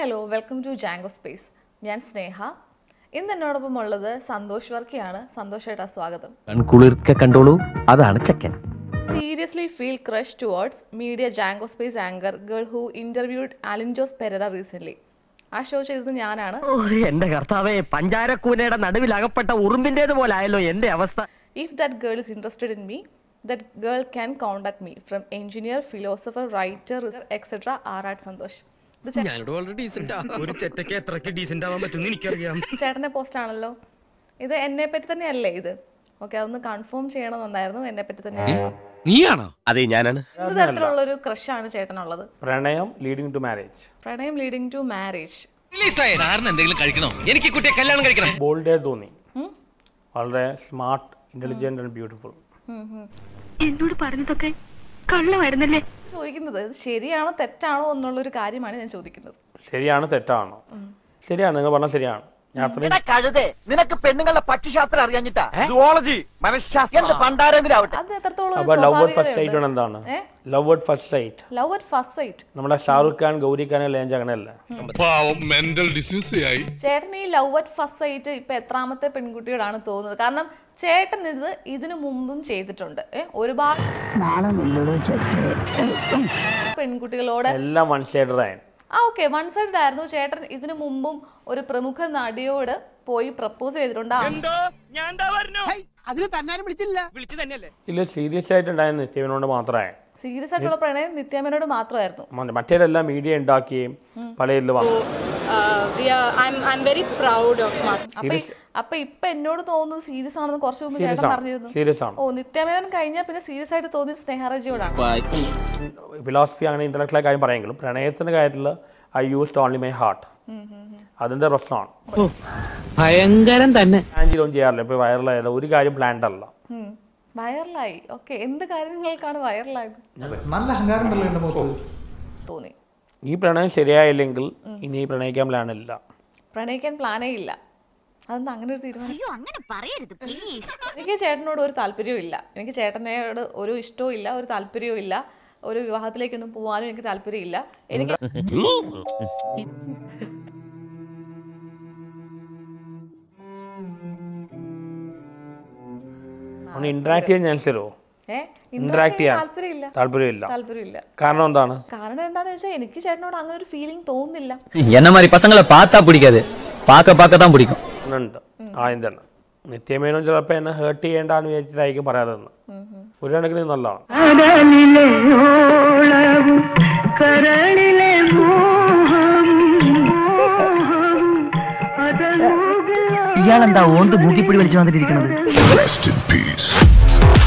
Hello welcome to Jango space ഞാൻ സ്നേഹ ഇന്ന് എന്നോടൊപ്പം ഉള്ളത് സന്തോഷ് വർക്കിയാണ് സന്തോഷ് ഏട്ടാ സ്വാഗതം കൺകുളിർക്കെ കണ്ടോളൂ അതാണ് ചെക്കൻ seriously feel crush towards media Jango space anchor girl who interviewed അലിൻജോസ് പെരറ recent ആ ഷോ ചെയ്തത് ഞാനാണ് ഓ, എന്റെ കർത്താവേ പഞ്ചാരക്കൂനയുടെ നടുവിൽ അകപ്പെട്ട ഉറുമ്പിന്റേത് പോലെ ആയല്ലോ എന്റെ അവസ്ഥ if that girl is interested in me that girl can contact me from engineer philosopher writer etcetera R R Santhosh ഇത് ചേ- ഒരു ചെറ്റയ്ക്ക് എത്രക്ക് ഡീസെന്റ് ആവാൻ പറ്റുമെന്ന് എനിക്കറിയാം ചേട്ടന്റെ പോസ്റ്റ് ആണല്ലോ ഇത് എന്നെ പറ്റി തന്നെയല്ലേ ഇത് ഓക്കെ അതൊന്ന് കൺഫേം ചെയ്യണമെന്നുണ്ടായിരുന്നു എന്നെ പറ്റി തന്നെ നീയാണോ അതെ ഞാനാണ് എന്ത് തരത്തിലുള്ള ഒരു ക്രഷാണ് ചേട്ടനുള്ളത് പ്രണയം ലീഡിങ് ടു മാരേജ് പ്രണയം ലീഡിങ് ടു മാരേജ് സാറിന് എന്തെങ്കിലും കഴിക്കണോ എനിക്ക് ഈ കുട്ടിയെ കല്യാണം കഴിക്കണം ബോൾഡേ തോന്നി വളരെ സ്മാർട്ട് ഇന്റലിജന്റ് ആൻഡ് ബ്യൂട്ടിഫുൾ എന്നോട് പറഞ്ഞതൊക്കെ കള്ളമായിരുന്നല്ലേ ചോദിക്കുന്നത് ഇത് ശരിയാണോ തെറ്റാണോ എന്നുള്ളൊരു കാര്യമാണ് ഞാൻ ചോദിക്കുന്നത് ശരിയാണ് തെറ്റാണോ ശരിയാണ് നിങ്ങൾ പറഞ്ഞാൽ ശരിയാണ് ഞാൻ അത്രയും കഴുതേ നിനക്ക് പെണ്ണുങ്ങളുടെ പക്ഷിശാസ്ത്രം അറിയാഞ്ഞിട്ടാ സുവോളജി മനഃശാസ്ത്രം എന്ത് പണ്ടാരെങ്കിലും ആവട്ടെ അത് എത്രത്തോളം അപ്പൊ ലവ് അറ്റ് ഫസ്റ്റ് സൈറ്റ് എന്താണ് ഏ? Love at first sight love at first sight നമ്മുടെ ഷാറുഖ് ഖാൻ ഗൗരി ഖാൻ ലേഞ്ച് അങ്ങനെയല്ല പാവം മെന്റൽ ഡിസ്യൂസ് ആയി ചേട്ടൻ ഈ ലവ് അറ്റ് ഫസ്റ്റ് സൈറ്റ് ഇപ്പൊ എത്രാമത്തെ പെൺകുട്ടിയോടാണ് തോന്നുന്നത് കാരണം ചേട്ടൻ ഇത് ഇതിനു മുമ്പും ചെയ്തിട്ടുണ്ട് ഏ? ഒരുപാട് പെൺകുട്ടികളോട് എല്ലാം വൺ സൈഡഡ് ആയി ആ ഓക്കെ വൺ സൈഡ് ആയിരുന്നു ചേട്ടൻ ഇതിനു മുമ്പും ഒരു പ്രമുഖ നടിയോട് പോയി പ്രപ്പോസ് ചെയ്തിട്ടുണ്ട് ആ- എന്തോ ഞാൻ എന്താ പറഞ്ഞു അതിന് തന്നാരും വിളിച്ചില്ല വിളിച്ചു തന്നെയല്ലേ ഇതിൽ സീരിയസ് ആയിട്ട് ഉണ്ടായ നിത്യവിനോട് മാത്രമേ സീരിയസ് ആയിട്ടുള്ള പ്രണയം നിത്യാമേനോട് മാത്രമായിരുന്നു മ- മറ്റേതെല്ലാം മീഡിയ ഉണ്ടാക്കുകയും പല ഇതിൽ വന്നു അപ്പൊ ഈ- അപ്പൊ ഇപ്പൊ എന്നോട് തോന്നുന്നത് സീരിയസ് ആണെന്ന് കുറച്ച് മുമ്പ് ചേട്ടൻ പറഞ്ഞിരുന്നു സീരിയസ് ആണ് ഓ നിത്യാമേനോൻ കഴിഞ്ഞാൽ പിന്നെ സീരിയസ് ആയിട്ട് തോന്നിയത് സ്നേഹറജിയോടാണ് ഫിലോസഫി അങ്ങനെ ഇന്റലക്ച്വൽ കാര്യം പറയുമെങ്കിലും പ്രണയത്തിന്റെ കാര്യത്തിൽ I used only my heart അതിന്റെ പ്രശ്നമാണ് ഭയങ്കരം തന്നെ ആൻജിലൊന്നും ചെയ്യാറില്ല ഇപ്പൊ വൈറലായാലും ഒരു കാര്യം പ്ലാൻഡ് അല്ല വൈറലായി ഓക്കെ എന്ത് കാര്യങ്ങൾക്കാണ് വൈറലായത് തോന്നി ഈ പ്രണയം ശരിയായില്ലെങ്കിൽ ഇനി ഈ പ്രണയിക്കാൻ പ്ലാൻ ഇല്ല പ്രണയിക്കാൻ പ്ലാനേ ഇല്ല അതെന്താ അങ്ങനെ ഒരു തീരുമാനം അയ്യോ അങ്ങനെ പറയരുത് പ്ലീസ് എനിക്ക് ചേട്ടനോട് ഒരു താല്പര്യവും ഇല്ല എനിക്ക് ചേട്ടനോട് ഒരു ഇഷ്ടവും ഇല്ല ഒരു താല്പര്യവും ഇല്ല ഒരു വിവാഹത്തിലേക്കൊന്നും പോകാനും എനിക്ക് താല്പര്യമില്ല എനിക്ക് ഒന്ന് ഇന്ററാക്ട് ചെയ്യാൻ ചാൻസ് തരുമോ ഏ ഇന്ററാക്ട് ചെയ്യാൻ താല്പര്യമില്ല താല്പര്യമില്ല താല്പര്യമില്ല കാരണം എന്താണ് കാരണം എന്താണെന്ന് വെച്ചാൽ എനിക്ക് ചേട്ടനോട് അങ്ങനെ ഒരു ഫീലിംഗ് തോന്നുന്നില്ല என்ன மாதிரி பசங்களை பார்த்தா பிடிக்காது பார்க்க பார்க்க தான் பிடிக்கும் ഒന്നുണ്ട് ആദ്യം തന്നെ നിത്യമേനും ചിലപ്പോൾ എന്നെ ഹേർട്ട് ചെയ്യേണ്ടെന്ന് വിചാരിച്ചിട്ടായിരിക്കും പറയാതെന്ന് ഒരു കണക്കിന് നല്ലതാണ് ഇയാളെന്താ ഓന്ത് മൂക്കിപ്പിടി വലിച്ചു വന്നിട്ടിരിക്കുന്നത് Rest in peace.